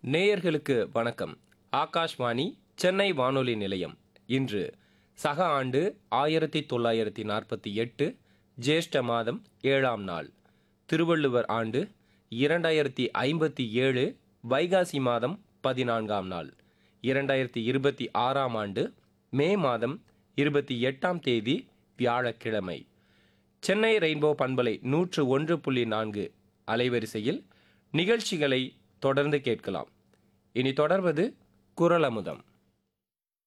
நேயர்களுக்கு வணக்கம் ஆகாஷ்வாணி சென்னை வானொலி நிலையம் இன்று சக ஆண்டு ஆயிரத்தி தொள்ளாயிரத்தி நாற்பத்தி எட்டு ஜேஷ்ட மாதம் ஏழாம் நாள் திருவள்ளுவர் ஆண்டு இரண்டாயிரத்தி ஐம்பத்தி ஏழு வைகாசி மாதம் பதினான்காம் நாள் இரண்டாயிரத்தி இருபத்தி ஆறாம் ஆண்டு மே மாதம் இருபத்தி எட்டாம் தேதி வியாழக்கிழமை சென்னை ரெயின்போ பண்பலை நூற்று ஒன்று புள்ளி நான்கு அலைவரிசையில் நிகழ்ச்சிகளை தொடர்ந்து கேட்கலாம் இனி தொடர்வது குரலமுதம்